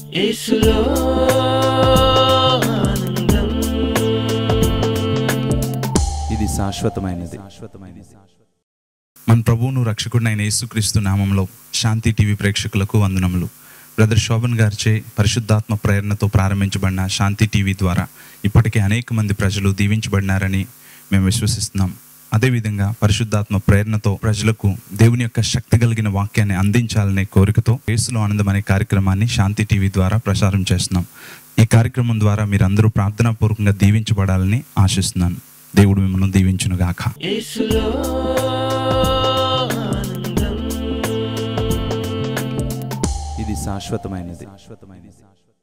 యేసులో ఆనందం ఇది శాశ్వతమైనది శాశ్వతమైనది మన ప్రభువును రక్షకుడినైన యేసుక్రీస్తు నామంలో శాంతి టీవీ ప్రేక్షకులకు వందనములు బ్రదర్ శోభన్ గారిచే పరిశుద్ధాత్మ ప్రేరణతో ప్రారంభించబడిన శాంతి టీవీ ద్వారా ఇప్పటికే అనేక మంది ప్రజలు దీవించబడినారని మేము విశ్వసిస్తున్నాం అదేవిధంగా పరిశుద్ధాత్మ ప్రేరణతో ప్రజలకు దేవుని యొక్క శక్తి కలిగిన వాక్యాన్ని అందించాలనే కోరికతో యేసులో ఆనందం అనే కార్యక్రమాన్ని శాంతి టీవీ ద్వారా ప్రసారం చేస్తున్నాం ఈ కార్యక్రమం ద్వారా మీరందరూ ప్రార్థనాపూర్వకంగా దీవించబడాలని ఆశిస్తున్నాను దేవుడు మిమ్మల్ని దీవించునుగాక యేసులో ఆనందం ఇది శాశ్వతమైనది శాశ్వతమైనది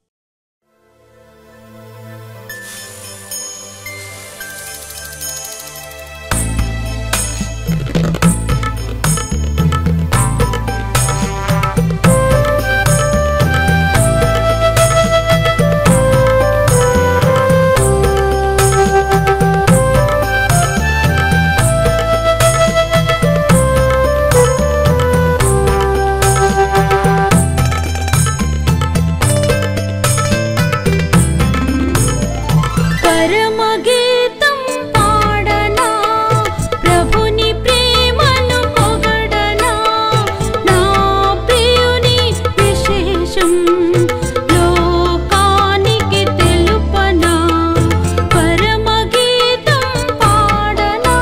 పరమగీతం పాడనా ప్రభుని ప్రేమను పొగడనా నా ప్రియుని విశేషం లోకానికి తెలుపనా పరమగీతం పాడనా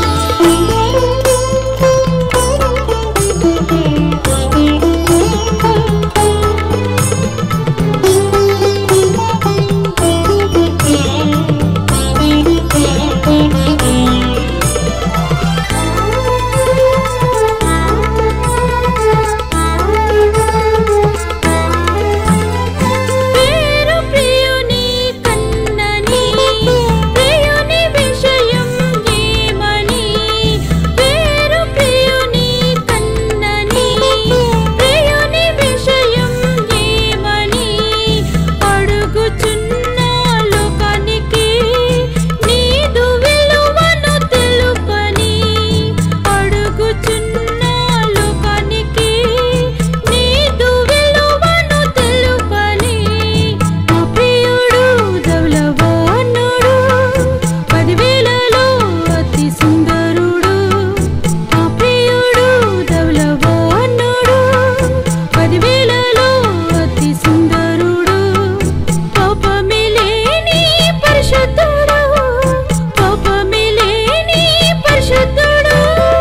పేరు ప్రియుని కన్నని ప్రియుని విషయం ఏమని పేరు ప్రియుని కన్నని ప్రియుని విషయం ఏమని అడుగుచున్న లోకానికి నీదు విలువను తెలుపని అడుగుచున్న లోకానికి నీదు విలువను తెలుపని మా ప్రియుడు ధవలవానుడు పదివేలలో అతి సుందరుడు మా ప్రియుడు ధవలవానుడు పదివేలలో అతి సుందరుడు పాపమిలేని పరిశుద్ధుడు పాపమిలేని పరిశుద్ధుడు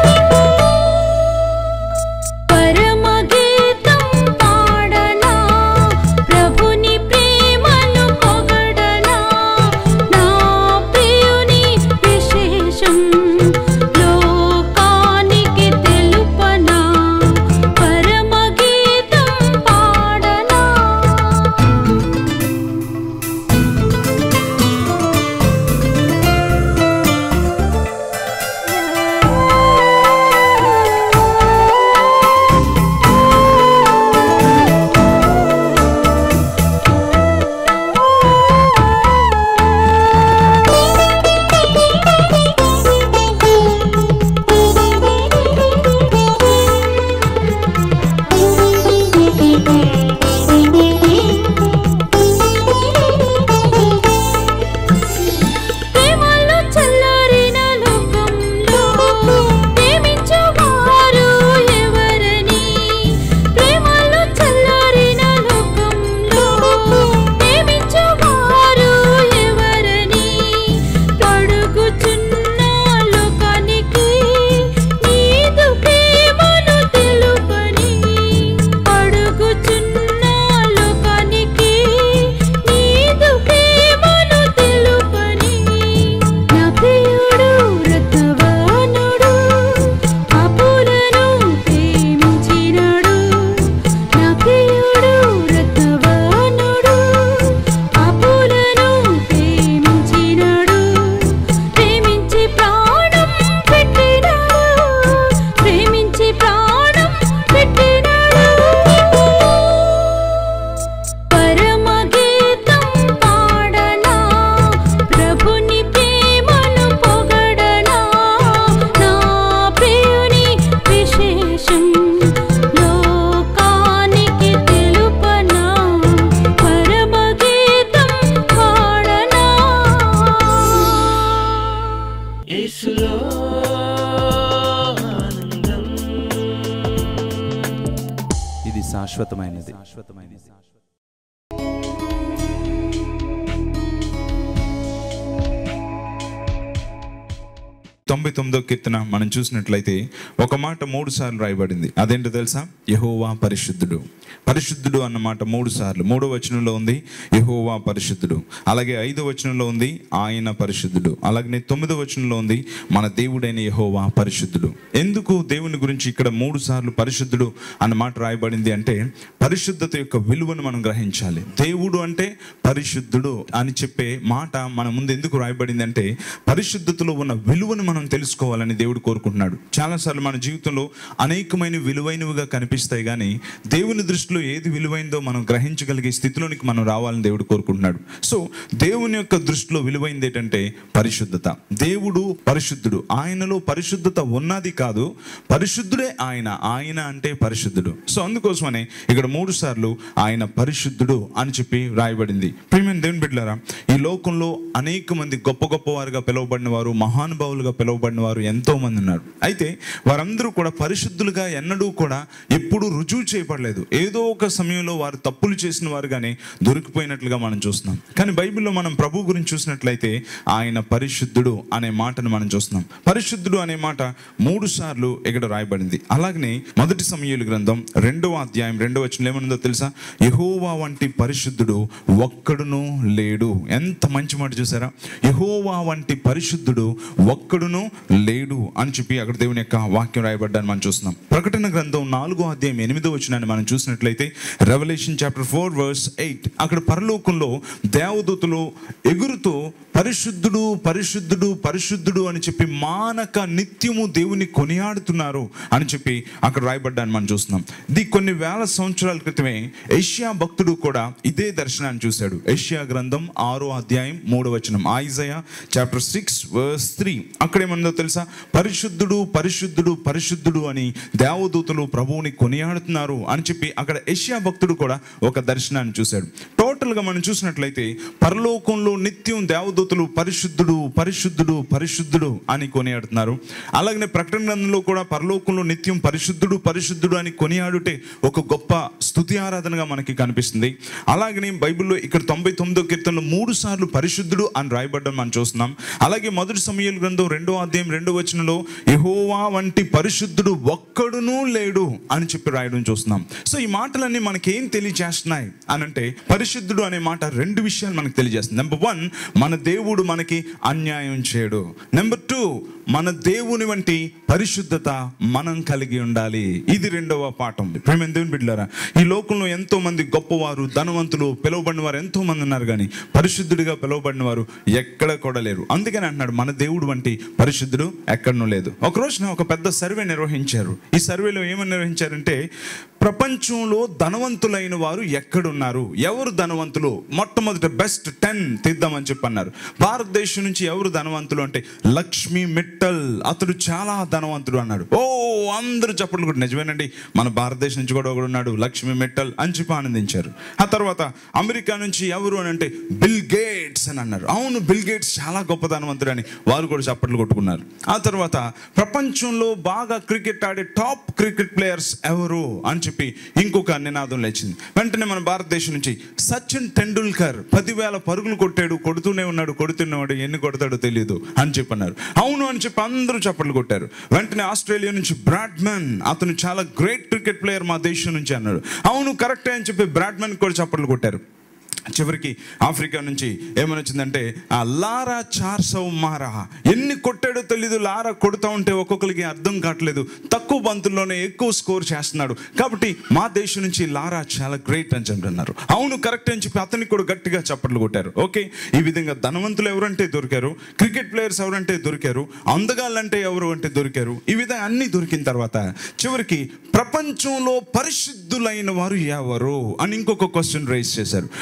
పరమగీతం పాడనా ప్రభుని ప్రేమను పొగడనా నా ప్రియుని విశేషం లోకానికి తెలుపనా పరమగీతం పాడనా యేసులో ఆనందం ఇది శాశ్వతమైనది శాశ్వతమైనది తొంభై తొమ్మిదో కీర్తన మనం చూసినట్లయితే ఒక మాట మూడు సార్లు రాయబడింది అదేంటో తెలుసా యహోవా పరిశుద్ధుడు పరిశుద్ధుడు అన్న మాట మూడు సార్లు మూడో వచనంలో ఉంది యహోవా పరిశుద్ధుడు అలాగే ఐదో వచనంలో ఉంది ఆయన పరిశుద్ధుడు అలాగే తొమ్మిదో వచనంలో ఉంది మన దేవుడైన యహోవా పరిశుద్ధుడు ఎందుకు దేవుని గురించి ఇక్కడ మూడు సార్లు పరిశుద్ధుడు అన్న మాట రాయబడింది అంటే పరిశుద్ధత యొక్క విలువను మనం గ్రహించాలి దేవుడు అంటే పరిశుద్ధుడు అని చెప్పే మాట మన ముందు ఎందుకు రాయబడింది అంటే పరిశుద్ధతలో ఉన్న విలువను మనం తెలుసుకోవాలని దేవుడు కోరుకుంటున్నాడు చాలాసార్లు మన జీవితంలో అనేకమైన విలువైనవిగా కనిపిస్తాయి కానీ దేవుని దృష్టిలో ఏది విలువైందో మనం గ్రహించగలిగే స్థితిలోనికి మనం రావాలని దేవుడు కోరుకుంటున్నాడు సో దేవుని యొక్క దృష్టిలో విలువైంది ఏంటంటే పరిశుద్ధత దేవుడు పరిశుద్ధుడు ఆయనలో పరిశుద్ధత ఉన్నది కాదు పరిశుద్ధుడే ఆయన ఆయన అంటే పరిశుద్ధుడు సో అందుకోసమనే ఇక్కడ మూడు సార్లు ఆయన పరిశుద్ధుడు అని చెప్పి రాయబడింది ప్రియమైన దేవుని బిడ్డలారా ఈ లోకంలో అనేక మంది గొప్ప గొప్ప వారుగా పిలువబడిన వారు మహానుభావులుగా పిలువబడిన వారు ఎంతో మంది ఉన్నారు అయితే వారందరూ కూడా పరిశుద్ధులుగా ఎన్నడూ కూడా ఎప్పుడూ రుజువు చేయబడలేదు ఏదో ఒక సమయంలో వారు తప్పులు చేసిన వారుగానే దొరికిపోయినట్లుగా మనం చూస్తున్నాం కానీ బైబిల్లో మనం ప్రభు గురించి చూసినట్లయితే ఆయన పరిశుద్ధుడు అనే మాటను మనం చూస్తున్నాం పరిశుద్ధుడు అనే మాట మూడు సార్లు ఇక్కడ రాయబడింది అలాగనే మొదటి సమయాలు గ్రంథం రెండవ అధ్యాయం రెండవ వచనంలో ఏమనుందో తెలుసా యహోవా వంటి పరిశుద్ధుడు ఒక్కడును లేడు ఎంత మంచి మాట చూసారా యహోవా వంటి పరిశుద్ధుడు ఒక్కడును లేడు అని చెప్పి అక్కడ దేవుని యొక్క వాక్యం రాయబడ్డాన్ని మనం చూస్తున్నాం ప్రకటన గ్రంథం నాలుగో అధ్యాయం ఎనిమిదో వచనాన్ని మనం చూసినట్లయితే Revelation chapter four verse eight అక్కడ పరలోకంలో దేవదూతలు ఎగురుతూ పరిశుద్ధుడు పరిశుద్ధుడు పరిశుద్ధుడు అని చెప్పి మానక నిత్యము దేవుని కొనియాడుతున్నారు అని చెప్పి అక్కడ రాయబడ్డాన్ని మనం చూస్తున్నాం ఇది కొన్ని వేల సంవత్సరాల క్రితమే ఏషియా భక్తుడు కూడా ఇదే దర్శనాన్ని చూశాడు ఏషియా గ్రంథం ఆరో అధ్యాయం మూడో వచనం Isaiah chapter six verse three అక్కడేమన్నదో తెలుసా పరిశుద్ధుడు పరిశుద్ధుడు పరిశుద్ధుడు అని దేవదూతలు ప్రభువుని కొనియాడుతున్నారు అని చెప్పి అక్కడ ఏషియా భక్తుడు కూడా ఒక దర్శనాన్ని చూశాడు టోటల్గా మనం చూసినట్లయితే పరలోకంలో నిత్యం దేవదూతలు పరిశుద్ధుడు పరిశుద్ధుడు పరిశుద్ధుడు అని కొనియాడుతున్నారు అలాగనే ప్రకటన గ్రంథంలో కూడా పరలోకంలో నిత్యం పరిశుద్ధుడు పరిశుద్ధుడు అని కొనియాడుటే ఒక గొప్ప స్థుతి ఆరాధనగా మనకి కనిపిస్తుంది అలాగనే బైబిల్లో ఇక్కడ తొంభై తొమ్మిదో కీర్తనలో మూడు సార్లు పరిశుద్ధుడు అని రాయబడ్డం మనం చూస్తున్నాం అలాగే మొదటి సమయాల గ్రంథం రెండో అధ్యాయం రెండో వచనంలో యహోవా వంటి పరిశుద్ధుడు ఒక్కడునూ లేడు అని చెప్పి రాయడం చూస్తున్నాం సో ఈ మాటలన్నీ మనకి ఏం తెలియజేస్తున్నాయి అని అంటే పరిశుద్ధుడు అనే మాట రెండు విషయాలు మనకు తెలియజేస్తుంది నెంబర్ వన్ మన దేవుడు మనకి అన్యాయం చేయడు నెంబర్ టూ మన దేవుని వంటి పరిశుద్ధత మనం కలిగి ఉండాలి ఇది రెండవ పాఠం ప్రేమ దేవుని బిడ్డారా ఈ లోకంలో ఎంతో మంది గొప్పవారు ధనవంతులు పిలువబడిన వారు ఎంతో మంది ఉన్నారు కానీ పరిశుద్ధుడిగా పిలువబడిన వారు ఎక్కడ కూడా లేరు అందుకని అంటున్నాడు మన దేవుడు వంటి పరిశుద్ధుడు ఎక్కడనూ లేదు ఒక రోజున ఒక పెద్ద సర్వే నిర్వహించారు ఈ సర్వేలో ఏమని నిర్వహించారంటే ప్రపంచంలో ధనవంతులైన వారు ఎక్కడున్నారు ఎవరు ధనవంతులు మొట్టమొదటి బెస్ట్ టెన్ తీద్దామని చెప్పి అన్నారు భారతదేశం నుంచి ఎవరు ధనవంతులు అంటే లక్ష్మీ మిట్టల్ అతడు చాలా ధనవంతుడు అన్నాడు ఓ అందరూ చప్పట్లు కూడా నిజమేనండి మన భారతదేశం నుంచి కూడా ఒకడు ఉన్నాడు లక్ష్మీ మిట్టల్ అని చెప్పి ఆనందించారు ఆ తర్వాత అమెరికా నుంచి ఎవరు అని అంటే బిల్ గేట్స్ అని అన్నారు అవును బిల్ గేట్స్ చాలా గొప్ప ధనవంతుడు అని వారు కూడా చప్పట్లు కొట్టుకున్నారు ఆ తర్వాత ప్రపంచంలో బాగా క్రికెట్ ఆడే టాప్ క్రికెట్ ప్లేయర్స్ ఎవరు అని చెప్పి ఇంకొక నినాదం లేచింది వెంటనే మన భారతదేశం నుంచి సచిన్ టెండూల్కర్ పదివేల పరుగులు కొట్టాడు కొడుతూనే ఉన్నాడు కొడుతున్నవాడు ఎన్ని కొడతాడో తెలియదు అని చెప్పి అన్నారు అవును అని చెప్పి అందరూ చప్పట్లు కొట్టారు వెంటనే ఆస్ట్రేలియా నుంచి బ్రాడ్మన్ అతను చాలా గ్రేట్ క్రికెట్ ప్లేయర్ మా దేశం నుంచి అన్నాడు అవును కరెక్టే అని చెప్పి బ్రాడ్మన్ కూడా చప్పట్లు కొట్టారు చివరికి ఆఫ్రికా నుంచి ఏమని వచ్చిందంటే ఆ లారా చార్సవ్ మారా ఎన్ని కొట్టాడో తెలీదు లారా కొడుతూ ఉంటే ఒక్కొక్కరికి అర్థం కావట్లేదు తక్కువ బంతుల్లోనే ఎక్కువ స్కోర్ చేస్తున్నాడు కాబట్టి మా దేశం నుంచి లారా చాలా గ్రేట్ అని చెప్తున్నారు అవును కరెక్ట్ అని చెప్పి అతనికి కూడా గట్టిగా చప్పట్లు కొట్టారు ఓకే ఈ విధంగా ధనవంతులు ఎవరంటే దొరికారు క్రికెట్ ప్లేయర్స్ ఎవరంటే దొరికారు అందగాళ్ళంటే ఎవరు అంటే దొరికారు ఈ విధంగా అన్ని దొరికిన తర్వాత చివరికి ప్రపంచంలో పరిశుద్ధులైన వారు ఎవరు అని ఇంకొక క్వశ్చన్ రైజ్ చేశారు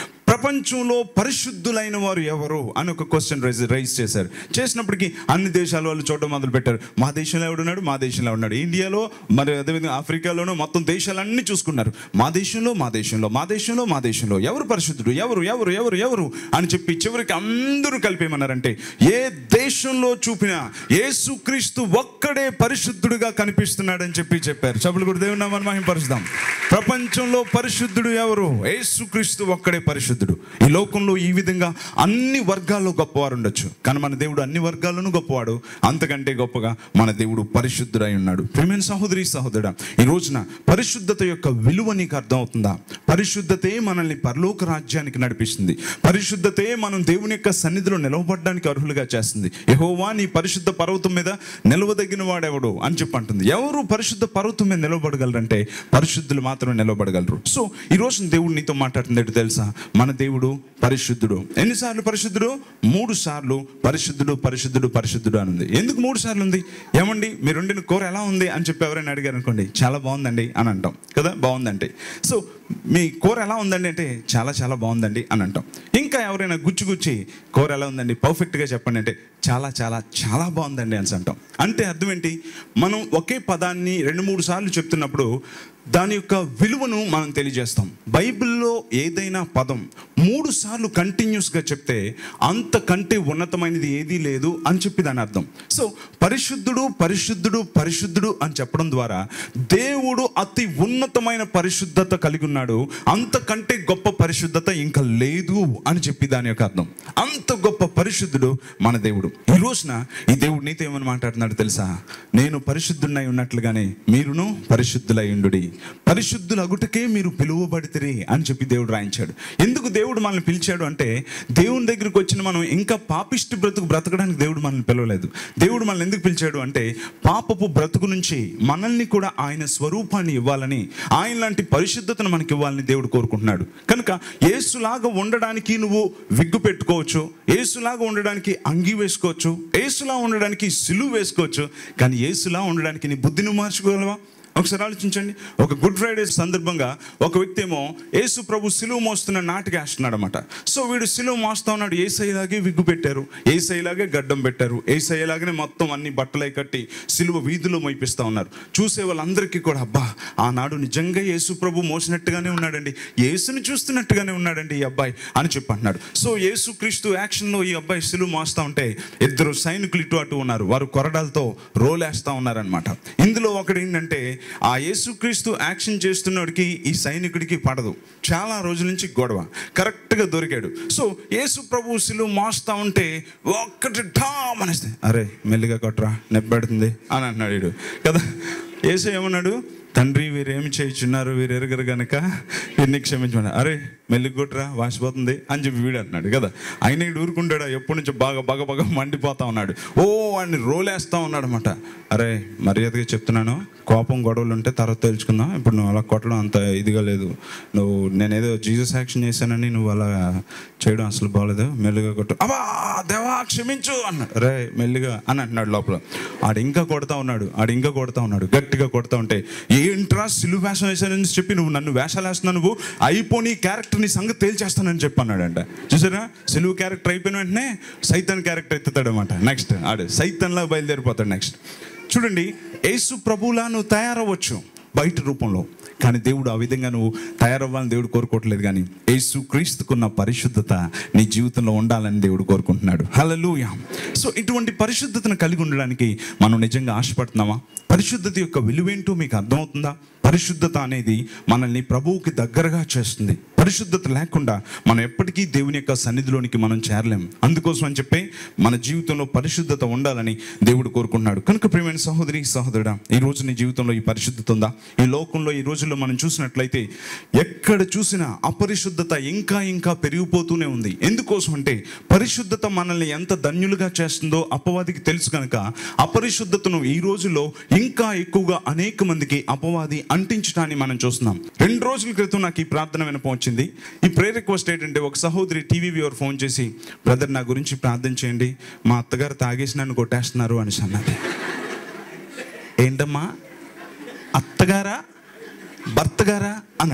ప్రపంచంలో పరిశుద్ధులైన వారు ఎవరు అని ఒక క్వశ్చన్ రైజ్ రైజ్ చేశారు చేసినప్పటికీ అన్ని దేశాల వాళ్ళు చూడడం మొదలు పెట్టారు మా దేశంలో ఎవడున్నాడు మా దేశంలో ఉన్నాడు ఇండియాలో మరి అదేవిధంగా ఆఫ్రికాలోనూ మొత్తం దేశాలన్నీ చూసుకున్నారు మా దేశంలో మా దేశంలో మా దేశంలో మా దేశంలో ఎవరు పరిశుద్ధుడు ఎవరు ఎవరు ఎవరు ఎవరు అని చెప్పి చివరికి అందరూ కలిపేమన్నారంటే ఏ దేశంలో చూపినా యేసుక్రీస్తు ఒక్కడే పరిశుద్ధుడుగా కనిపిస్తున్నాడని చెప్పి చెప్పారు సభలు కూడా దేవుని నామాన్ని మహింపరుస్తాం ప్రపంచంలో పరిశుద్ధుడు ఎవరు యేసుక్రీస్తు ఒక్కడే పరిశుద్ధుడు ఈ లోకంలో ఈ విధంగా అన్ని వర్గాల్లో గొప్పవారు ఉండొచ్చు కానీ మన దేవుడు అన్ని వర్గాల్లోనూ గొప్పవాడు అంతకంటే గొప్పగా మన దేవుడు పరిశుద్ధుడై ఉన్నాడు ప్రేమైన సహోదరి సహోదరుడా ఈ రోజున పరిశుద్ధత యొక్క విలువ నీకు అర్థమవుతుందా పరిశుద్ధతే మనల్ని పరలోక రాజ్యానికి నడిపిస్తుంది పరిశుద్ధతే మనం దేవుని యొక్క సన్నిధిలో నిలవబడడానికి అర్హులుగా చేస్తుంది యెహోవా నీ పరిశుద్ధ పర్వతం మీద నిలవదగిన వాడెవడు అని చెప్పి అంటుంది ఎవరు పరిశుద్ధ పర్వతం మీద నిలవబడగలరంటే పరిశుద్ధులు మాత్రమే నిలవబడగలరు సో ఈ రోజు దేవుడు నీతో మాట్లాడుతుంది ఏంటో తెలుసా మన దేవుడు పరిశుద్ధుడు ఎన్నిసార్లు పరిశుద్ధుడు మూడు సార్లు పరిశుద్ధుడు పరిశుద్ధుడు పరిశుద్ధుడు అని ఉంది ఎందుకు మూడు సార్లు ఉంది ఏమండి మీరు వండిన కూర ఎలా ఉంది అని చెప్పి ఎవరైనా అడిగారు అనుకోండి చాలా బాగుందండి అని అంటాం కదా బాగుందండి సో మీ కూర ఎలా ఉందండి అంటే చాలా చాలా బాగుందండి అని అంటాం ఇంకా ఎవరైనా గుచ్చి గుచ్చి కూర ఎలా ఉందండి పర్ఫెక్ట్గా చెప్పండి అంటే చాలా చాలా చాలా బాగుందండి అని అంటాం అంటే అర్థం ఏంటి మనం ఒకే పదాన్ని రెండు మూడు సార్లు చెప్తున్నప్పుడు దాని యొక్క విలువను మనం తెలియజేస్తాం బైబిల్లో ఏదైనా పదం మూడు సార్లు కంటిన్యూస్గా చెప్తే అంతకంటే ఉన్నతమైనది ఏదీ లేదు అని చెప్పి దాని అర్థం సో పరిశుద్ధుడు పరిశుద్ధుడు పరిశుద్ధుడు అని చెప్పడం ద్వారా దేవుడు అతి ఉన్నతమైన పరిశుద్ధత కలిగి ఉన్నాడు అంతకంటే గొప్ప పరిశుద్ధత ఇంకా లేదు అని చెప్పి దాని యొక్క అర్థం అంత గొప్ప పరిశుద్ధుడు మన దేవుడు ఈ రోజున ఈ దేవుడు నీతో ఏమని మాట్లాడుతున్నాడు తెలుసా నేను పరిశుద్ధుడినై ఉన్నట్లుగానే మీరును పరిశుద్ధులై ఉండుడి పరిశుద్ధుల అగుటకే మీరు పిలువబడితిరి అని చెప్పి దేవుడు రాయించాడు ఎందుకు దేవుడు మనల్ని పిలిచాడు అంటే దేవుని దగ్గరికి వచ్చిన మనం ఇంకా పాపిష్టి బ్రతుకు బ్రతకడానికి దేవుడు మనల్ని పిలవలేదు దేవుడు మనల్ని ఎందుకు పిలిచాడు అంటే పాపపు బ్రతుకు నుంచి మనల్ని కూడా ఆయన స్వరూపాన్ని ఇవ్వాలని ఆయన లాంటి పరిశుద్ధతను మనకి ఇవ్వాలని దేవుడు కోరుకుంటున్నాడు కనుక ఏసులాగా ఉండడానికి నువ్వు విగ్గు పెట్టుకోవచ్చు ఏసులాగా ఉండడానికి అంగి వేసుకోవచ్చు ఏసులా ఉండడానికి సిలువ వేసుకోవచ్చు కానీ ఏసులా ఉండడానికి నీ బుద్ధిని మార్చుకోగలవా ఒకసారి ఆలోచించండి ఒక గుడ్ ఫ్రైడే సందర్భంగా ఒక వ్యక్తి ఏమో యేసు ప్రభు సిలువ మోస్తున్న నాటికి వేస్తున్నాడు అనమాట సో వీడు సిలువ మోస్తా ఉన్నాడు ఏసైలాగే విగ్గు పెట్టారు ఏసైలాగే గడ్డం పెట్టారు ఏసైలాగానే మొత్తం అన్ని బట్టలై కట్టి సిలువ వీధిలో మోయిపిస్తా ఉన్నారు చూసే వాళ్ళందరికీ కూడా అబ్బా ఆనాడు నిజంగా యేసు ప్రభు మోసినట్టుగానే ఉన్నాడండి యేసుని చూస్తున్నట్టుగానే ఉన్నాడండి ఈ అబ్బాయి అని చెప్పి అంటున్నాడు సో యేసు క్రీస్తు యాక్షన్లో ఈ అబ్బాయి సిలువ మోస్తా ఉంటే ఇద్దరు సైనికులు ఇటు అటు ఉన్నారు వారు కొరడాలతో రోలేస్తా ఉన్నారనమాట ఇందులో ఒకడు ఏంటంటే ఆ యేసుక్రీస్తు యాక్షన్ చేస్తున్నోడికి ఈ సైనికుడికి పడదు చాలా రోజుల నుంచి గొడవ కరెక్ట్గా దొరికాడు సో యేసు ప్రభు సిలువ మోస్తా ఉంటే ఒక్కటి ఠామ్ అనేస్తే అరే మెల్లిగా కొట్టరా నెబ్బెడుతుంది అని అన్నాడు వీడు కదా యేసు ఏమన్నాడు తండ్రి వీరేమి చేయించున్నారు వీరు ఎరగరు గనక వీరిని క్షమించమని అరే మెల్లిగొట్టురా వాసిపోతుంది అని చెప్పి వీడు అంటున్నాడు కదా ఆయన వీడు ఊరుకుంటాడా ఎప్పటి నుంచో బాగా బాగా బాగా మండిపోతా ఉన్నాడు ఓ వాడిని రోలేస్తా ఉన్నాడు అనమాట అరే మర్యాదగా చెప్తున్నాను కోపం గొడవలు ఉంటే తర్వాత తెలుసుకుందాం ఇప్పుడు నువ్వు అలా కొట్టడం అంత ఇదిగా లేదు నువ్వు నేనేదో జీసస్ యాక్షన్ చేశానని నువ్వు అలా చేయడం అసలు బాగలేదు మెల్లిగా కొట్టు అబ్బా దేవా క్షమించు అన్నాడు రే మెల్లిగా అని అంటున్నాడు లోపల ఆడు ఇంకా కొడతా ఉన్నాడు ఆడు ఇంకా కొడతా ఉన్నాడు గట్టిగా కొడతా ఉంటే ఏంట్రా సిలువ వేషం వేశానని చెప్పి నువ్వు నన్ను వేషాలు వేస్తున్నావు నువ్వు అయిపోని క్యారెక్టర్ నీ సంగతి తేల్చేస్తానని చెప్పి అన్నాడంట చూసారా సిలువ క్యారెక్టర్ అయిపోయిన వెంటనే సైతాన్ క్యారెక్టర్ ఎత్తుతాడు అనమాట నెక్స్ట్ ఆడు సైతాన్లా బయలుదేరిపోతాడు నెక్స్ట్ చూడండి యేసు ప్రభువులా నువ్వు తయారవ్వచ్చు బయట రూపంలో కానీ దేవుడు ఆ విధంగా నువ్వు తయారవ్వాలని దేవుడు కోరుకోవట్లేదు కానీ యేసు క్రీస్తుకున్న పరిశుద్ధత నీ జీవితంలో ఉండాలని దేవుడు కోరుకుంటున్నాడు హల్లెలూయా సో ఇటువంటి పరిశుద్ధతను కలిగి ఉండడానికి మనం నిజంగా ఆశపడుతున్నామా పరిశుద్ధత యొక్క విలువేంటో మీకు అర్థమవుతుందా పరిశుద్ధత అనేది మనల్ని ప్రభువుకి దగ్గరగా చేస్తుంది పరిశుద్ధత లేకుండా మనం ఎప్పటికీ దేవుని యొక్క సన్నిధిలోనికి మనం చేరలేం అందుకోసం అని చెప్పి మన జీవితంలో పరిశుద్ధత ఉండాలని దేవుడు కోరుకుంటున్నాడు కనుక ప్రియమైన సహోదరి సహోదరుడా ఈ రోజు నీ జీవితంలో ఈ పరిశుద్ధత ఉందా ఈ లోకంలో ఈ రోజుల్లో మనం చూసినట్లయితే ఎక్కడ చూసినా అపరిశుద్ధత ఇంకా ఇంకా పెరిగిపోతూనే ఉంది ఎందుకోసం అంటే పరిశుద్ధత మనల్ని ఎంత ధన్యులుగా చేస్తుందో అపవాదికి తెలుసు కనుక అపరిశుద్ధతను ఈ రోజుల్లో ఇంకా ఎక్కువగా అనేక మందికి అపవాది అంటించడాన్ని మనం చూస్తున్నాం రెండు రోజుల క్రితం నాకు ఈ ప్రార్థన వినపం వచ్చింది ఈ ప్రే రిక్వెస్ట్ ఏంటంటే ఒక సహోదరి టీవీ వ్యూవర్ ఫోన్ చేసి బ్రదర్ నా గురించి ప్రార్థన చేయండి మా అత్తగారు తాగేసి నన్ను కొట్టేస్తున్నారు అని అన్నది ఏంటమ్మా అత్తగారా భర్త గారా అని అడిగాను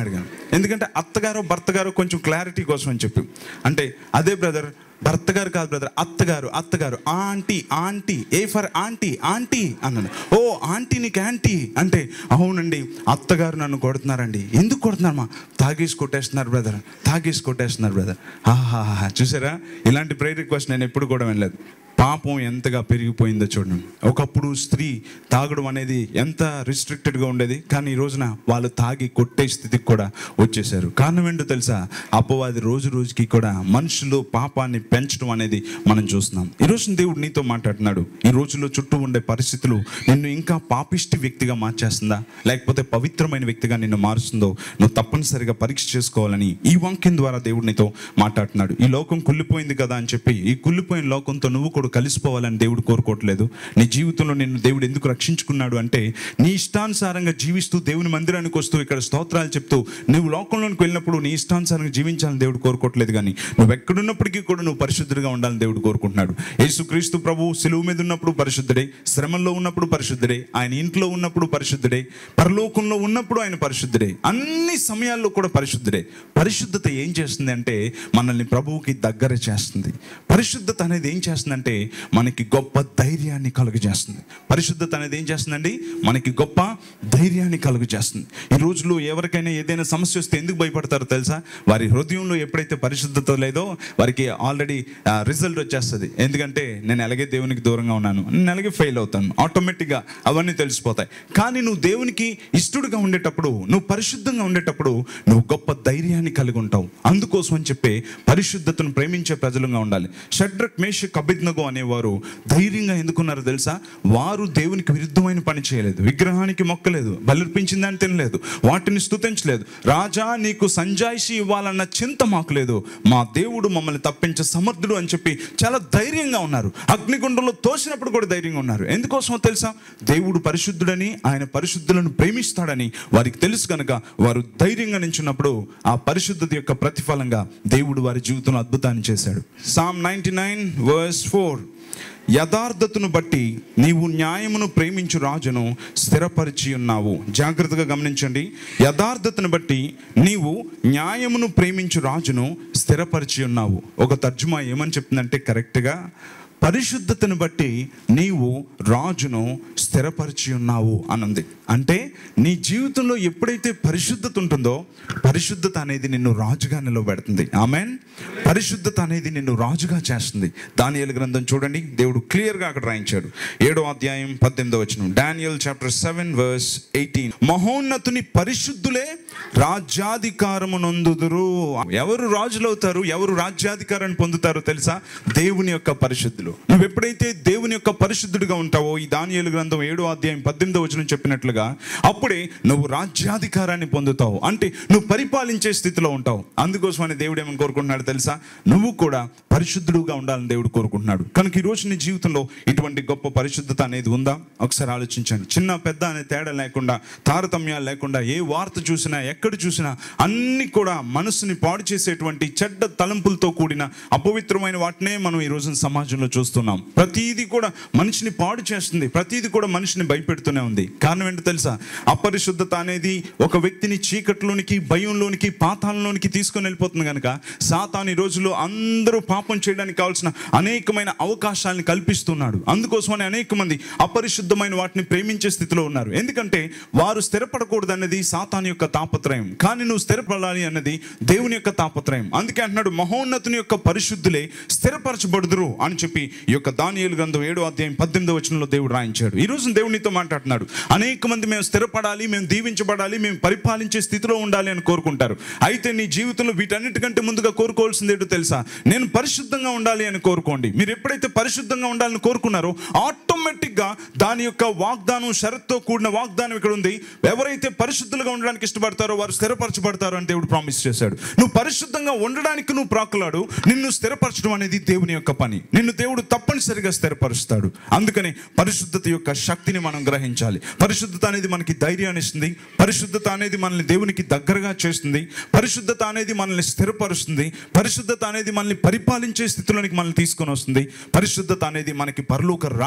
ఎందుకంటే అత్తగారు భర్త గారు కొంచెం క్లారిటీ కోసం అని చెప్పి అంటే అదే బ్రదర్ భర్త గారు కాదు బ్రదర్ అత్తగారు అత్తగారు aunty aunty A for aunty aunty అన్నాడు ఓ ఆంటీ నీకు ఆంటీ అంటే అవునండి అత్తగారు నన్ను కొడుతున్నారండి ఎందుకు కొడుతున్నారమ్మా తాగేసి కొట్టేస్తున్నారు బ్రదర్ తాగేసి కొట్టేస్తున్నారు బ్రదర్ ఆహా చూసారా ఇలాంటి ప్రేయర్ రిక్వెస్ట్ నేను ఎప్పుడు కూడా వినలేదు పాపం ఎంతగా పెరిగిపోయిందో చూడండి ఒకప్పుడు స్త్రీ తాగడం అనేది ఎంత రిస్ట్రిక్టెడ్గా ఉండేది కానీ ఈ రోజున వాళ్ళు తాగి కొట్టే స్థితికి కూడా వచ్చేసారు కారణం ఏంటో తెలుసా అపవాది రోజు రోజుకి కూడా మనుషులు పాపాన్ని పెంచడం అనేది మనం చూస్తున్నాం ఈ రోజు దేవుడు నీతో మాట్లాడుతున్నాడు ఈ రోజుల్లో చుట్టూ ఉండే పరిస్థితులు నిన్ను ఇంకా పాపిష్టి వ్యక్తిగా మార్చేస్తుందా లేకపోతే పవిత్రమైన వ్యక్తిగా నిన్ను మారుస్తుందో నువ్వు తప్పనిసరిగా పరీక్ష చేసుకోవాలని ఈ వాక్యం ద్వారా దేవుడు నీతో మాట్లాడుతున్నాడు ఈ లోకం కుళ్ళిపోయింది కదా అని చెప్పి ఈ కుళ్ళిపోయిన లోకంతో నువ్వు కూడా కలిసిపోవాలని దేవుడు కోరుకోవట్లేదు నీ జీవితంలో నిన్ను దేవుడు ఎందుకు రక్షించుకున్నాడు అంటే నీ ఇష్టానుసారంగా జీవిస్తూ దేవుని మందిరానికి వస్తూ ఇక్కడ స్తోత్రాలు చెప్తూ నువ్వు లోకంలోనికి వెళ్ళినప్పుడు నీ ఇష్టానుసారంగా జీవించాలని దేవుడు కోరుకోవట్లేదు కానీ నువ్వు ఎక్కడున్నప్పటికీ కూడా నువ్వు పరిశుద్ధుడిగా ఉండాలని దేవుడు కోరుకుంటున్నాడు యేసుక్రీస్తు ప్రభు సిలువు మీద ఉన్నప్పుడు పరిశుద్ధుడే శ్రమంలో ఉన్నప్పుడు పరిశుద్ధుడే ఆయన ఇంట్లో ఉన్నప్పుడు పరిశుద్ధుడే పరలోకంలో ఉన్నప్పుడు ఆయన పరిశుద్ధుడే అన్ని సమయాల్లో కూడా పరిశుద్ధుడే పరిశుద్ధత ఏం చేస్తుంది అంటే మనల్ని ప్రభువుకి దగ్గర చేస్తుంది పరిశుద్ధత అనేది ఏం చేస్తుందంటే మనకి గొప్ప ధైర్యాన్ని కలుగజేస్తుంది పరిశుద్ధత అనేది ఏం చేస్తుందండి మనకి గొప్ప ధైర్యాన్ని కలుగజేస్తుంది ఈ రోజుల్లో ఎవరికైనా ఏదైనా సమస్య వస్తే ఎందుకు భయపడతారో తెలుసా వారి హృదయంలో ఎప్పుడైతే పరిశుద్ధత లేదో వారికి ఆల్రెడీ రిజల్ట్ వచ్చేస్తుంది ఎందుకంటే నేను అలాగే దేవునికి దూరంగా ఉన్నాను నేను అలాగే ఫెయిల్ అవుతాను ఆటోమేటిక్గా అవన్నీ తెలిసిపోతాయి కానీ నువ్వు దేవునికి ఇష్టడుగా ఉండేటప్పుడు నువ్వు పరిశుద్ధంగా ఉండేటప్పుడు నువ్వు గొప్ప ధైర్యాన్ని కలిగి ఉంటావు అందుకోసం అని చెప్పి పరిశుద్ధతను ప్రేమించే ప్రజలుగా ఉండాలి షడ్రక్ మేష కబిద్నగో అనేవారు ధైర్యంగా ఎందుకున్నారో తెలుసా వారు దేవునికి విరుద్ధమైన పని చేయలేదు విగ్రహానికి మొక్కలేదు బలిర్పించిన దాన్ని తినలేదు వాటిని స్తుతించలేదు రాజా నీకు సంజాయిషి ఇవ్వాలన్న చింత మాకు లేదు మా దేవుడు మమ్మల్ని తప్పించ సమర్థుడు అని చెప్పి చాలా ధైర్యంగా ఉన్నారు అగ్నిగుండంలో తోసినప్పుడు కూడా ధైర్యంగా ఉన్నారు ఎందుకోసమో తెలుసా దేవుడు పరిశుద్ధుడని ఆయన పరిశుద్ధులను ప్రేమిస్తాడని వారికి తెలుసు కనుక వారు ధైర్యంగా నించున్నప్పుడు ఆ పరిశుద్ధత యొక్క ప్రతిఫలంగా దేవుడు వారి జీవితంలో అద్భుతాన్ని చేశాడు Psalm ninety nine verse four యథార్థతను బట్టి నీవు న్యాయమును ప్రేమించు రాజును స్థిరపరిచి ఉన్నావు జాగ్రత్తగా గమనించండి యథార్థతను బట్టి నీవు న్యాయమును ప్రేమించు రాజును స్థిరపరిచి ఉన్నావు ఒక తర్జుమా ఏమని చెప్తుందంటే కరెక్ట్గా పరిశుద్ధతను బట్టి నీవు రాజును స్థిరపరిచి ఉన్నావు అనంది అంటే నీ జీవితంలో ఎప్పుడైతే పరిశుద్ధత ఉంటుందో పరిశుద్ధత అనేది నిన్ను రాజుగా నిలబెడుతుంది ఆమెన్ పరిశుద్ధత అనేది నిన్ను రాజుగా చేస్తుంది దానియలు గ్రంథం చూడండి దేవుడు క్లియర్గా అక్కడ రాయించాడు ఏడో అధ్యాయం పద్దెనిమిదో వచ్చిన Daniel chapter seven verse eighteen మహోన్నతుని పరిశుద్ధులే రాజ్యాధికారము నొందుదురు ఎవరు రాజులవుతారు ఎవరు రాజ్యాధికారాన్ని పొందుతారో తెలుసా దేవుని యొక్క పరిశుద్ధులు నువ్వు ఎప్పుడైతే దేవుని యొక్క పరిశుద్ధుడిగా ఉంటావో ఈ దానియేలు గ్రంథం ఏడో అధ్యాయం పద్దెనిమిదో వచనం చెప్పినట్లుగా అప్పుడే నువ్వు రాజ్యాధికారాన్ని పొందుతావు అంటే నువ్వు పరిపాలించే స్థితిలో ఉంటావు అందుకోసమని దేవుడు ఏమని కోరుకుంటున్నాడు తెలుసా నువ్వు కూడా పరిశుద్ధుడుగా ఉండాలని దేవుడు కోరుకుంటున్నాడు కనుక ఈ రోజు నీ జీవితంలో ఇటువంటి గొప్ప పరిశుద్ధత అనేది ఉందా ఒకసారి ఆలోచించండి చిన్న పెద్ద అనే తేడా లేకుండా తారతమ్యాలు లేకుండా ఏ వార్త చూసినా ఎక్కడ చూసినా అన్ని కూడా మనసుని పాడు చేసేటువంటి చెడ్డ తలంపులతో కూడిన అపవిత్రమైన వాటినే మనం ఈ రోజున సమాజంలో చూస్తున్నాం ప్రతిదీ కూడా మనిషిని పాడు చేస్తుంది ప్రతిదీ కూడా మనిషిని భయపెడుతూనే ఉంది కారణం ఏంటో తెలుసా అపరిశుద్ధత అనేది ఒక వ్యక్తిని చీకట్లోనికి భయంలోనికి పాతాళంలోనికి తీసుకొని వెళ్ళిపోతుంది కనుక సాతాను ఈ రోజుల్లో అందరూ పాపం చేయడానికి కావాల్సిన అనేకమైన అవకాశాలను కల్పిస్తున్నాడు అందుకోసమని అనేక మంది అపరిశుద్ధమైన వాటిని ప్రేమించే స్థితిలో ఉన్నారు ఎందుకంటే వారు స్థిరపడకూడదు అన్నది సాతాను యొక్క తాపత్రయం కానీ నువ్వు స్థిరపడాలి అన్నది దేవుని యొక్క తాపత్రయం అందుకే అంటున్నాడు మహోన్నతుని యొక్క పరిశుద్ధులే స్థిరపరచబడుదురు అని చెప్పి ఈ యొక్క దానియేలు గ్రంథం ఏడో అధ్యాయం పద్దెనిమిదో వచనంలో దేవుడు రాయించాడు ఈ రోజు దేవునితో మాట్లాడుతున్నాడు అనేక మంది మేము స్థిరపడాలి మేము దీవించబడాలి మేము పరిపాలించే స్థితిలో ఉండాలి అని కోరుకుంటారు అయితే నీ జీవితంలో వీటన్నిటికంటే ముందుగా కోరుకోవాల్సింది ఏంటో తెలుసా నేను పరిశుద్ధంగా ఉండాలి అని కోరుకోండి మీరు ఎప్పుడైతే పరిశుద్ధంగా ఉండాలని కోరుకున్నారో ఆటోమేటిక్గా దాని యొక్క వాగ్దానం షరత్తో కూడిన వాగ్దానం ఇక్కడ ఉంది ఎవరైతే పరిశుద్ధులుగా ఉండడానికి ఇష్టపడతారో వారు స్థిరపరచబడతారు అని దేవుడు ప్రామిస్ చేశాడు నువ్వు పరిశుద్ధంగా ఉండడానికి నువ్వు ప్రాకులాడు నిన్ను స్థిరపరచడం అనేది దేవుని యొక్క పని నిన్ను దేవుడు తప్పనిసరిగా స్థిరపరుస్తాడు అందుకని పరిశుద్ధత యొక్క శక్తిని మనం గ్రహించాలి పరిశుద్ధత అనేది మనకి ధైర్యాన్ని ఇస్తుంది పరిశుద్ధత అనేది మనల్ని దేవునికి దగ్గరగా చేస్తుంది పరిశుద్ధత అనేది మనల్ని స్థిరపరుస్తుంది పరిశుద్ధత అనేది మనల్ని పరిపాలించే స్థితిలోనికి మనల్ని తీసుకొని వస్తుంది పరిశుద్ధత అనేది మనకి పరలోక రాజ్యాన్ని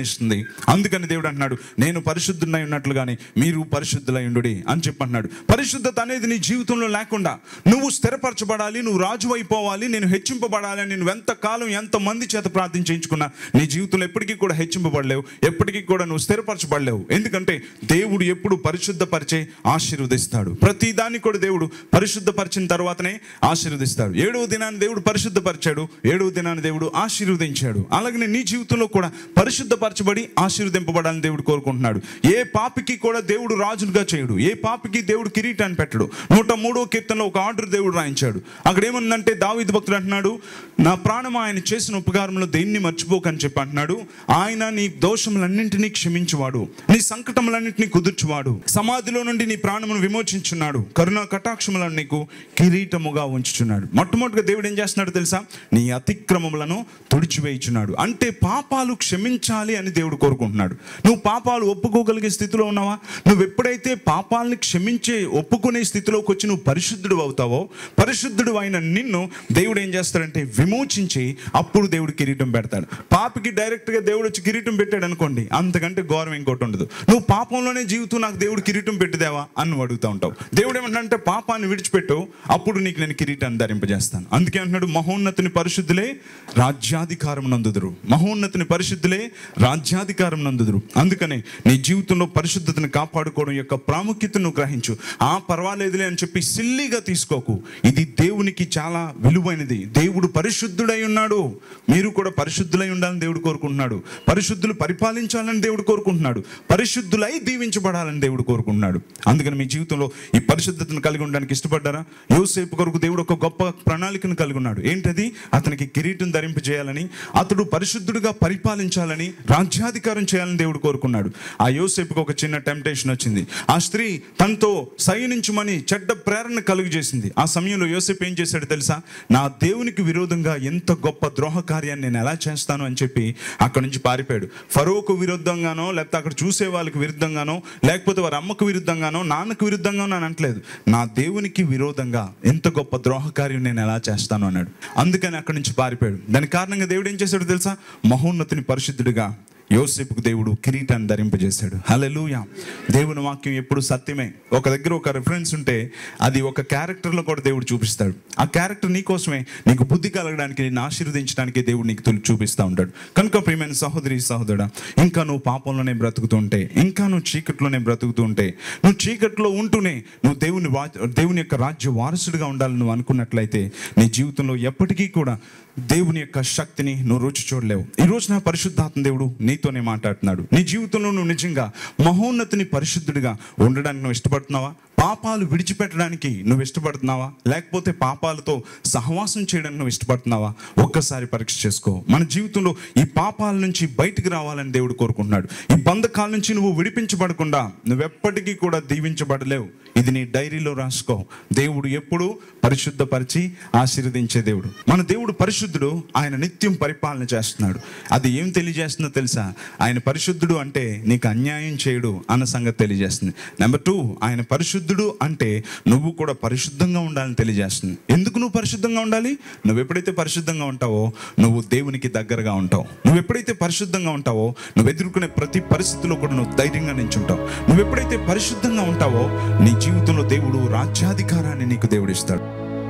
విడుదలని ఇస్తుంది అందుకని దేవుడు అంటున్నాడు నేను పరిశుద్ధునై ఉన్నట్లుగానే మీరు పరిశుద్ధులై ఉండుడి అని చెప్పి అంటున్నాడు పరిశుద్ధత అనేది నీ జీవితంలో లేకుండా నువ్వు స్థిరపరచబడాలి నువ్వు రాజు అయిపోవాలి నేను హెచ్చింపబడాలి అని నువ్వు ఎంతకాలం ఎంత మంది చేత ప్రార్థన చేయించుకున్నా నీ జీవితంలో ఎప్పటికీ కూడా హెచ్చింపబడలేవు ఎప్పటికీ కూడా నువ్వు స్థిరపరచబడలేవు ఎందుకంటే దేవుడు ఎప్పుడు పరిశుద్ధపరిచే ఆశీర్వదిస్తాడు ప్రతి దాన్ని కూడా దేవుడు పరిశుద్ధపరిచిన తర్వాతనే ఆశీర్వదిస్తాడు ఏడవ దినాన్ని దేవుడు పరిశుద్ధపరిచాడు ఏడవ దినాన్ని దేవుడు ఆశీర్వదించాడు అలాగనే నీ జీవితంలో కూడా పరిశుద్ధపరచబడి ఆశీర్వదింపబడాలని దేవుడు కోరుకుంటున్నాడు ఏ పాపికి కూడా దేవుడు రాజులుగా చేయడు ఏ పాపికి దేవుడు కిరీటాన్ని పెట్టడు నూట మూడో కీర్తనలో ఒక ఆర్డర్ దేవుడు రాయించాడు అక్కడ ఏముందంటే దావీదు భక్తుడు అంటున్నాడు నా ప్రాణం ఆయన చేసిన ఉపకారంలో దేన్ని మర్చిపోకని చెప్పి అంటున్నాడు ఆయన నీ దోషములన్నింటినీ క్షమించువాడు నీ సంకటములన్నింటినీ కుదుర్చువాడు సమాధిలో నుండి నీ ప్రాణమును విమోచించున్నాడు కరుణా కటాక్షములను నీకు కిరీటముగా ఉంచుచున్నాడు మొట్టమొదటిగా దేవుడు ఏం చేస్తున్నాడు తెలుసా నీ అతిక్రమములను తుడిచివేయుచున్నాడు అంటే పాపాలు క్షమించాలి అని దేవుడు కోరుకుంటున్నాడు నువ్వు పాపాలు ఒప్పుకోగలిగే స్థితిలో ఉన్నావా నువ్వు ఎప్పుడైతే పాపాలని క్షమించే ఒప్పుకునే స్థితిలోకి వచ్చి నువ్వు పరిశుద్ధుడు అవుతావో పరిశుద్ధుడు అయిన నిన్ను దేవుడు ఏం చేస్తాడంటే విమోచించి అప్పుడు దేవుడు కిరీటం పెడతాడు పాపికి డైరెక్ట్గా దేవుడు వచ్చి కిరీటం పెట్టాడు అనుకోండి అంతకంటే గౌరవం ఇంకోటి ఉండదు నువ్వు పాపంలోనే జీవితం నాకు దేవుడు కిరీటం పెట్టిదేవా అని నువ్వు అడుగుతూ ఉంటావు దేవుడు ఏమంటాడంటే పాపాన్ని విడిచిపెట్టు అప్పుడు నీకు నేను కిరీటాన్ని ధరింపజేస్తాను అందుకే అంటున్నాడు మహోన్నతుని పరిశుద్ధులే రాజ్యాధికారం నందుదురు మహోన్నతుని పరిశుద్ధులే రాజ్యాధికారం నందుదురు అందుకనే నీ జీవితంలో పరిశుద్ధతను కాపాడుకోవడం యొక్క ప్రాముఖ్యతను నువ్వు గ్రహించు ఆ పర్వాలేదులే అని చెప్పి సిల్లీగా తీసుకోకు ఇది దేవునికి చాలా విలువైనది దేవుడు పరిశుద్ధుడై ఉన్నాడు మీరు కూడా పరిశుద్ధులై ఉండాలని దేవుడు కోరుకుంటున్నాడు పరిశుద్ధులు పరిపాలించాలని దేవుడు కోరుకుంటున్నాడు పరిశుద్ధులై దీవించబడాలని దేవుడు కోరుకుంటున్నాడు అందుకని మీ జీవితంలో ఈ పరిశుద్ధతను కలిగి ఉండడానికి ఇష్టపడ్డారా యోసేపు కొరకు దేవుడు ఒక గొప్ప ప్రణాళికను కలిగి ఉన్నాడు ఏంటది అతనికి కిరీటం ధరింపజేయాలని అతడు పరిశుద్ధుడిగా పరిపాలించాలని రాజ్యాధికారం చేయాలని దేవుడు కోరుకున్నాడు ఆ యోసేపుకి ఒక చిన్న టెంప్టేషన్ వచ్చింది ఆ స్త్రీ తనతో సైనించమని చెడ్డ ప్రేరణ కలుగు చేసింది ఆ సమయంలో యోసేపు ఏం చేశాడు తెలుసా నా దేవునికి విరోధంగా ఎంత గొప్ప ద్రోహ కార్యాన్ని నేను ఎలా చేస్తాను అని చెప్పి అక్కడి నుంచి పారిపోయాడు ఫరోకు విరుద్ధంగానో లేకపోతే అక్కడ చూసే వాళ్ళకి విరుద్ధంగానో లేకపోతే వారి అమ్మకు విరుద్ధంగానో నాన్నకు విరుద్ధంగానో అని అనట్లేదు నా దేవునికి విరోధంగా ఎంత గొప్ప ద్రోహ కార్యం నేను ఎలా చేస్తాను అన్నాడు అందుకని అక్కడి నుంచి పారిపోయాడు దాని కారణంగా దేవుడు ఏం చేశాడు తెలుసా మహోన్నతిని పరిశుద్ధుడిగా యోసేపుకు దేవుడు కిరీటాన్ని ధరింపజేశాడు హల్లెలూయా దేవుని వాక్యం ఎప్పుడు సత్యమే ఒక దగ్గర ఒక రిఫరెన్స్ ఉంటే అది ఒక క్యారెక్టర్లో కూడా దేవుడు చూపిస్తాడు ఆ క్యారెక్టర్ నీ కోసమే నీకు బుద్ధి కలగడానికి నేను ఆశీర్వదించడానికి దేవుడు నీకు తొలి చూపిస్తూ ఉంటాడు కనుక ప్రియమైన సహోదరి సహోదరుడా ఇంకా నువ్వు పాపంలోనే బ్రతుకుతూ ఉంటే ఇంకా నువ్వు చీకట్లోనే బ్రతుకుతూ ఉంటే నువ్వు చీకట్లో ఉంటూనే నువ్వు దేవుని వా దేవుని యొక్క రాజ్య వారసుడిగా ఉండాలని నువ్వు అనుకున్నట్లయితే నీ జీవితంలో ఎప్పటికీ కూడా దేవుని యొక్క శక్తిని నువ్వు రుచి చూడలేవు ఈ రోజు నా పరిశుద్ధాత్మ దేవుడు నీతోనే మాట్లాడుతున్నాడు నీ జీవితంలో నువ్వు నిజంగా మహోన్నతిని పరిశుద్ధుడిగా ఉండడానికి నువ్వు ఇష్టపడుతున్నావా పాపాలు విడిచిపెట్టడానికి నువ్వు ఇష్టపడుతున్నావా లేకపోతే పాపాలతో సహవాసం చేయడానికి నువ్వు ఇష్టపడుతున్నావా ఒక్కసారి పరీక్ష చేసుకో మన జీవితంలో ఈ పాపాల నుంచి బయటికి రావాలని దేవుడు కోరుకుంటున్నాడు ఈ బంధకాల నుంచి నువ్వు విడిపించబడకుండా నువ్వెప్పటికీ కూడా దీవించబడలేవు ఇది నీ డైరీలో రాసుకో దేవుడు ఎప్పుడు పరిశుద్ధపరిచి ఆశీర్వదించే దేవుడు మన దేవుడు పరిశుద్ధుడు ఆయన నిత్యం పరిపాలన చేస్తున్నాడు అది ఏం తెలియజేస్తుందో తెలుసా ఆయన పరిశుద్ధుడు అంటే నీకు అన్యాయం చేయడు అన్న సంగతి తెలియజేస్తుంది నెంబర్ టూ ఆయన పరిశుద్ధుడు అంటే నువ్వు కూడా పరిశుద్ధంగా ఉండాలని తెలియజేస్తుంది ఎందుకు నువ్వు పరిశుద్ధంగా ఉండాలి నువ్వు ఎప్పుడైతే పరిశుద్ధంగా ఉంటావో నువ్వు దేవునికి దగ్గరగా ఉంటావు నువ్వు ఎప్పుడైతే పరిశుద్ధంగా ఉంటావో నువ్వు ఎదుర్కొనే ప్రతి పరిస్థితిలో కూడా నువ్వు ధైర్యంగా నించుంటావు నువ్వు ఎప్పుడైతే పరిశుద్ధంగా ఉంటావో నీ జీవితంలో దేవుడు రాజ్యాధికారాన్ని నీకు దేవుడు ఇస్తాడు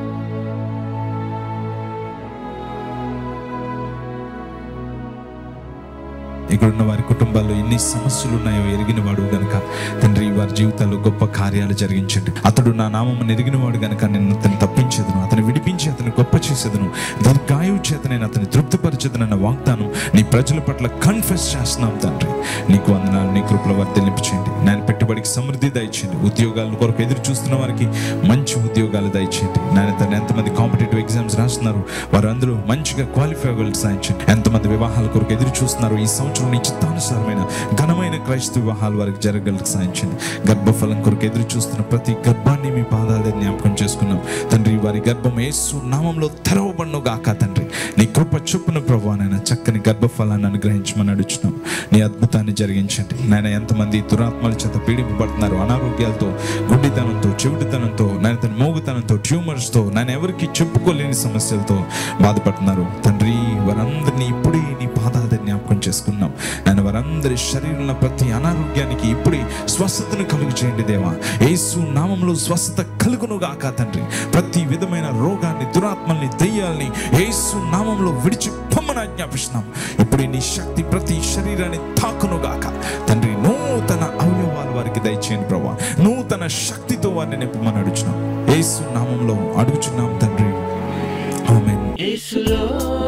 ఇక్కడ ఉన్న వారి కుటుంబాల్లో ఎన్ని సమస్యలు ఉన్నాయో ఎరిగిన వాడు గనుక తండ్రి వారి జీవితాల్లో గొప్ప కార్యాలు జరిగించండి అతడు నా నామం ఎరిగిన వాడు గనుక నేను అతను తప్పించేదను అతను విడిపించి అతను గొప్ప చేసేదను దీర్ఘాయువు చేత నేను అతని తృప్తిపరచేదనన్న వాగ్దానం నీ ప్రజల పట్ల కన్ఫెస్ చేస్తున్నాం తండ్రి నీకు వందనాలు నీ కృపలో వారు తెలిపించండి నేను పెట్టుబడికి సమృద్ధి దయచేయండి ఉద్యోగాల కొరకు ఎదురు చూస్తున్న వారికి మంచి ఉద్యోగాలు దయచేయండి నేను తను ఎంతమంది కాంపిటేటివ్ ఎగ్జామ్స్ రాస్తున్నారు వారు అందరూ మంచిగా క్వాలిఫై అవ్వాలి సాయించండి ఎంతమంది వివాహాల కొరకు ఎదురు చూస్తున్నారు ఈ సంవత్సరం నీ చిత్తానుసారమైన ఘనమైన క్రైస్తవ వివాహాల వారికి జరగలకు సాయించండి గర్భఫలం కొరకు ఎదురు చూస్తున్న ప్రతి గర్భాన్ని మీ పాదాలే జ్ఞాపకం చేసుకున్నాం తండ్రి వారి గర్భం యేసు నామంలో తెరవబడిన గాక తండ్రి నీ కృప చొప్పున ప్రభు నాయన చక్కని గర్భఫలాన్ని అనుగ్రహించమని అడుచున్నాం నీ అద్భుతాన్ని జరిగించండి నాయన ఎంతమంది దురాత్మల చేత పీడి పీడింపబడుతున్నారు అనారోగ్యాలతో గుడ్డితనంతో చెవిటితనంతో నేను తన మోగుతనంతో ట్యూమర్స్తో నేను ఎవరికి చెప్పుకోలేని సమస్యలతో బాధపడుతున్నారు తండ్రి వారందరినీ ఇప్పుడే నీ పాదాల దగ్గర జ్ఞాపకం చేసుకున్నాం నేను వారందరి శరీరంలో ప్రతి అనారోగ్యానికి ఇప్పుడే స్వస్థతను కలుగు చేయండి దేవా యేసు నామంలో స్వస్థత కలుగును గాక తండ్రి ప్రతి విధమైన రోగాన్ని దురాత్మల్ని దయ్యాల్ని యేసు నామంలో విడిచి పొమ్మని ఆజ్ఞాపిస్తున్నాం ఇప్పుడు నీ శక్తి ప్రతి శరీరాన్ని తాకును గాక తండ్రి నూతన అవయవాలు వారికి దయచేయండి ప్రభా నూతన శక్తితో వారిని నింపమని అడుగుచున్నాం యేసు నామంలో అడుగుచున్నాం తండ్రి ఆమేన్ యేసులో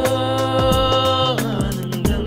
ఆనందం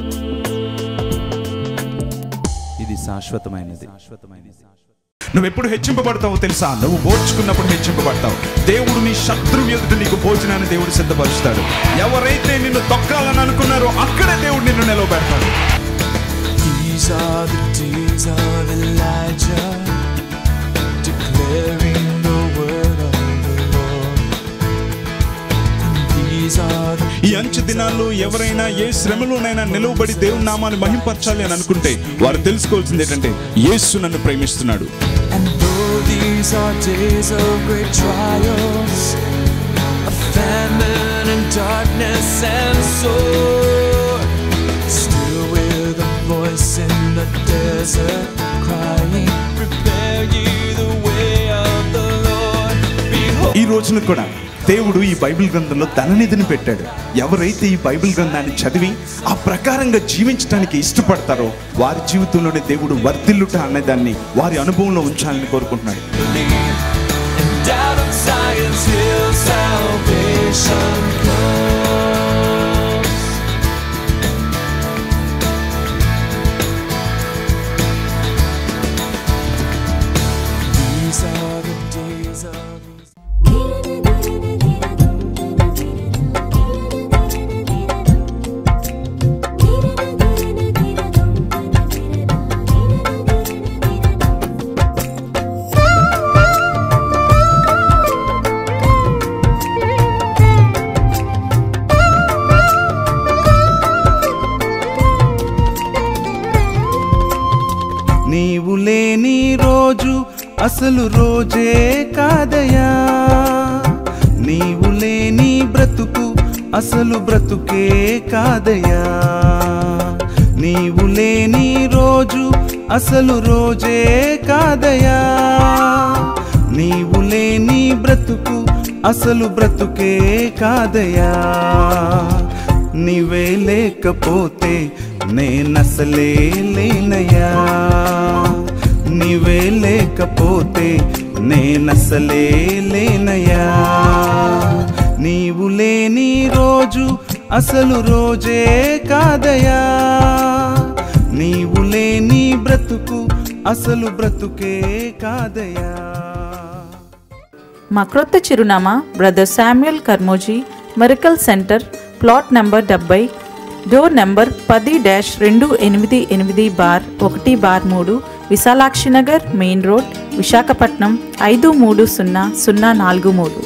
ఇది శాశ్వతమైనది శాశ్వతమైనది నువ్వు ఎప్పుడు హెచ్చింపబడతావో తెలుసా నువ్వు ఓర్చుకున్నప్పుడు హెచ్చింపబడతావు దేవుడు నీ శత్రువు ఎదుట నీకు భోజనాన్ని దేవుడు సిద్ధపరుస్తాడు ఎవరైతే నిన్ను తొక్కాలని అనుకున్నారో అక్కడే దేవుడు నిన్ను నిలవబెడతాడు These are the days of Elijah, declaring the word of the Lord. And these are the ఈ అంచు దినాల్లో ఎవరైనా ఏ శ్రమలోనైనా నిలవబడి దేవుని నామాన్ని మహింపరచాలి అని అనుకుంటే వారు తెలుసుకోవాల్సింది ఏంటంటే యేసు నన్ను ప్రేమిస్తున్నాడు And though these are days of great trials, of famine and darkness and sword, still with a voice in the desert crying, Prepare ye the way of the Lord. Behold, ఈ రోజున కూడా దేవుడు ఈ బైబిల్ గ్రంథంలో ధననిధిని పెట్టాడు ఎవరైతే ఈ Bible గ్రంథాన్ని చదివి ఆ ప్రకారంగా జీవించడానికి ఇష్టపడతారో వారి జీవితంలోనే దేవుడు వర్ధిల్లుట అనేదాన్ని వారి అనుభవంలో ఉంచాలని కోరుకుంటున్నాడు believe, and out of Zion's hill salvation comes. These are the days of నీవు లేని రోజు అసలు రోజే కాదయా నీవు లేని బ్రతుకు అసలు బ్రతుకే కాదయా నీవు లేని రోజు అసలు రోజే కాదయా నీవు లేని బ్రతుకు అసలు బ్రతుకే కాదయా నీవే లేకపోతే నేనసలే లేనయ్యా నీవే లేకపోతే నేనసలే లేనయ్యా నీవు లేని రోజు అసలు రోజే కాదయా నీవు లేని బ్రతుకు అసలు బ్రతుకే కాదయా మా క్రొత్త చిరునామా బ్రదర్ శామ్యుయల్ కర్మోజీ మెరికల్ సెంటర్ ప్లాట్ నంబర్ డెబ్బై డోర్ నంబర్ పది డాష్ రెండు ఎనిమిది ఎనిమిది బార్ ఒకటి బార్ మూడు విశాలాక్షి నగర్ మెయిన్ రోడ్ విశాఖపట్నం ఐదు మూడు సున్నా సున్నా నాలుగు మూడు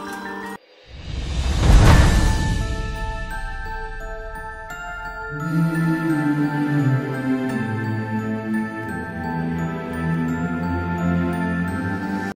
Thank